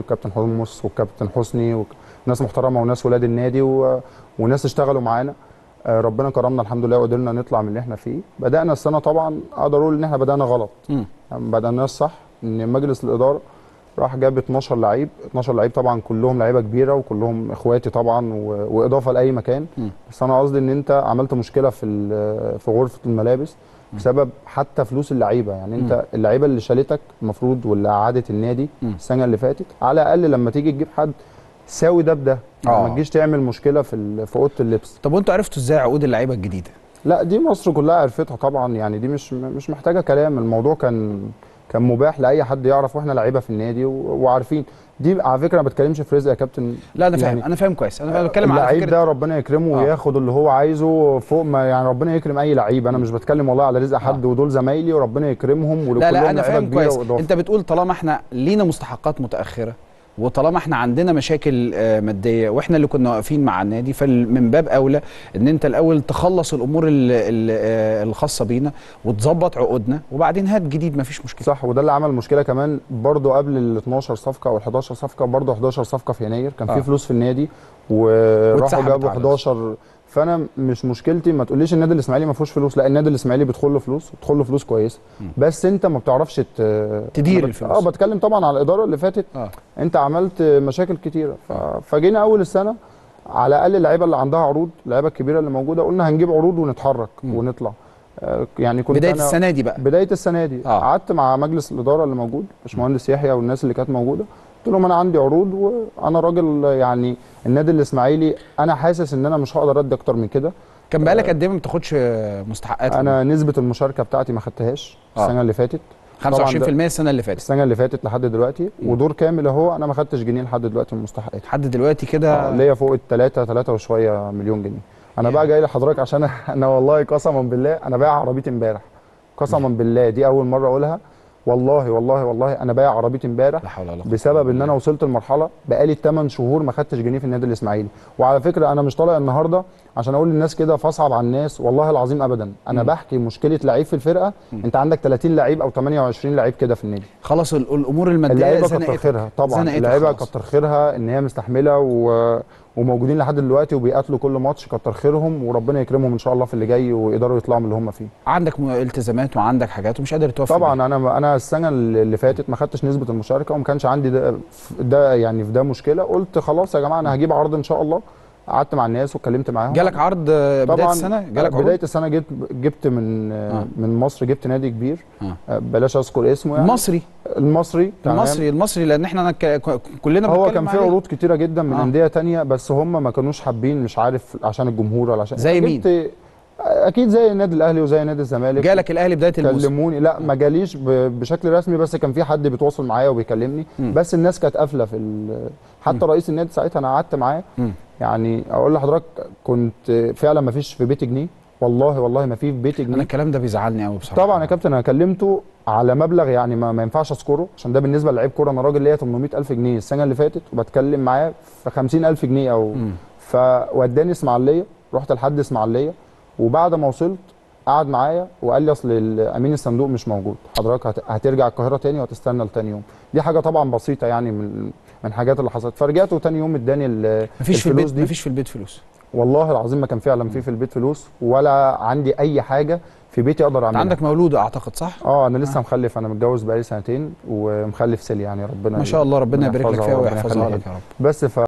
والكابتن حمص والكابتن حسني وناس محترمه وناس ولاد النادي و... وناس اشتغلوا معانا آه، ربنا كرمنا الحمد لله وقدرنا نطلع من اللي احنا فيه بدانا السنه طبعا اقدر اقول ان احنا بدانا غلط مم. يعني بدأناش صح ان مجلس الاداره راح جاب 12 لعيب 12 لعيب طبعا كلهم لعيبه كبيره وكلهم اخواتي طبعا و... واضافه لاي مكان مم. بس انا قصدي ان انت عملت مشكله في ال- في غرفه الملابس بسبب حتى فلوس اللعيبه يعني انت اللعيبه اللي شالتك المفروض واللي قعدت النادي مم. السنه اللي فاتت على الاقل لما تيجي تجيب حد ساوي ده بده آه. ما تجيش تعمل مشكله في ال- في اوضه اللبس طب وانتوا عرفتوا ازاي عقود اللعيبه الجديده لا دي مصر كلها عرفتها طبعا يعني دي مش مش محتاجه كلام الموضوع كان كان مباح لاي حد يعرف واحنا لعيبه في النادي و- وعارفين دي على فكره ما بتكلمش في رزق يا كابتن لا انا فاهم يعني انا فاهم كويس انا بتكلم على اللعيب فكره ده ربنا يكرمه آه. وياخد اللي هو عايزه فوق ما يعني ربنا يكرم اي لعيب انا مش بتكلم والله على رزق حد ودول زمايلي وربنا يكرمهم ولكلهم لا لا انا لعيبة فاهم كبيرة كويس وإضافة. انت بتقول طالما احنا لينا مستحقات متاخره وطالما احنا عندنا مشاكل آه، ماديه واحنا اللي كنا واقفين مع النادي فمن باب اولى ان انت الاول تخلص الامور ال- ال- آه، الخاصه بينا وتظبط عقودنا وبعدين هات جديد مفيش مشكله صح وده اللي عمل مشكله كمان برضو قبل ال 12 صفقه او ال 11 صفقه برضو 11 صفقه في يناير كان آه. في فلوس في النادي وراحوا واتسحبت جابوا على 11 فانا مش مشكلتي ما تقوليش النادي الاسماعيلي ما فيهوش فلوس لا النادي الاسماعيلي بيدخل له فلوس بيدخل له فلوس كويسه بس انت ما بتعرفش ت... تدير أنا بت- الفلوس. اه بتكلم طبعا على الاداره اللي فاتت اه انت عملت مشاكل كتيره ف... فجينا اول السنه على الاقل اللعيبه اللي عندها عروض اللعيبه الكبيره اللي موجوده قلنا هنجيب عروض ونتحرك مم. ونطلع آه، يعني كنت بدايه أنا السنه دي بقى بدايه السنه دي آه. قعدت مع مجلس الاداره اللي موجود باشمهندس يحيى والناس اللي كانت موجوده قلت لهم انا عندي عروض وانا راجل يعني النادي الاسماعيلي انا حاسس ان انا مش هقدر ادي اكتر من كده كان بقالك قد ايه ما بتاخدش آه، مستحقات انا نسبه المشاركه بتاعتي ما خدتهاش آه. السنه اللي فاتت 25% السنه اللي فاتت السنه اللي فاتت لحد دلوقتي مم. ودور كامل اهو انا ما خدتش جنيه لحد دلوقتي من المستحقات لحد دلوقتي آه، كده ليا فوق الثلاثة ثلاثة وشوية مليون جنيه أنا ياه. بقى جاي لحضرتك عشان أنا والله قسما بالله أنا بايع عربيتي امبارح قسما بالله دي أول مرة أقولها والله والله والله أنا بايع عربيتي امبارح لا حول ولا قوه بسبب ان انا وصلت لمرحله بقالي 8 شهور ما خدتش جنيه في النادي الاسماعيلي وعلى فكره انا مش طالع النهارده عشان اقول للناس كده فاصعب على الناس والله العظيم ابدا انا مم. بحكي مشكله لعيب في الفرقه مم. انت عندك 30 لعيب او 28 لعيب كده في النادي خلاص ال- الامور الماديه اللعيبه كتر زنقتك. خيرها طبعا زنقتك اللعيبه خلاص. كتر خيرها ان هي مستحمله و... وموجودين لحد دلوقتي وبيقاتلوا كل ماتش كتر خيرهم وربنا يكرمهم ان شاء الله في اللي جاي ويقدروا يطلعوا من اللي هم فيه عندك م- التزامات وعندك حاجات ومش قادر توفي بيها. طبعا انا انا السنه اللي فاتت ما خدتش نسبه المشاركه وما كانش عندي ده, ده يعني في ده مشكله قلت خلاص يا جماعه انا هجيب عرض ان شاء الله قعدت مع الناس واتكلمت معاهم جالك عرض آه، بدايه طبعا السنه جالك بدايه عروض السنه جبت جبت من آه. من مصر جبت نادي كبير آه. آه، بلاش اذكر اسمه يعني المصري المصري تمام. المصري المصري لان احنا نك... ك- كلنا هو بنتكلم كان في عليه. عروض كتيره جدا من آه. انديه تانية بس هم ما كانوش حابين مش عارف عشان الجمهور ولا عشان زي مين؟ جبت- اكيد زي النادي الاهلي وزي نادي الزمالك جالك الاهلي بدايه الموسم كلموني لا ما جاليش ب- بشكل رسمي بس كان في حد بيتواصل معايا وبيكلمني مم. بس الناس كانت قافله في ال- حتى رئيس النادي ساعتها انا قعدت معاه مم. يعني اقول لحضرتك كنت فعلا ما فيش في بيتي جنيه والله والله ما في في بيتي انا جنيه الكلام ده بيزعلني قوي بصراحه طبعا يا كابتن انا كلمته على مبلغ يعني ما, ما ينفعش اذكره عشان ده بالنسبه للعيب كوره انا راجل ليا 800000 جنيه السنه اللي فاتت وبتكلم معاه في 50000 جنيه او مم. فوداني اسماعيليه رحت لحد اسماعيليه وبعد ما وصلت قعد معايا وقال لي اصل امين الصندوق مش موجود حضرتك هت- هترجع القاهره تاني وهتستنى لتاني يوم دي حاجه طبعا بسيطه يعني من من الحاجات اللي حصلت فرجعت وتاني يوم اداني ال- مفيش في الفلوس البيت دي مفيش في البيت فلوس والله العظيم ما كان فعلا في في البيت فلوس ولا عندي اي حاجه في بيتي اقدر انت اعملها عندك مولود اعتقد صح اه انا لسه مخلف انا متجوز بقالي سنتين ومخلف سيل يعني ربنا ما شاء الله ربنا يبارك لك يحفظها فيها وربنا ويحفظها يخليها لك يا رب بس ف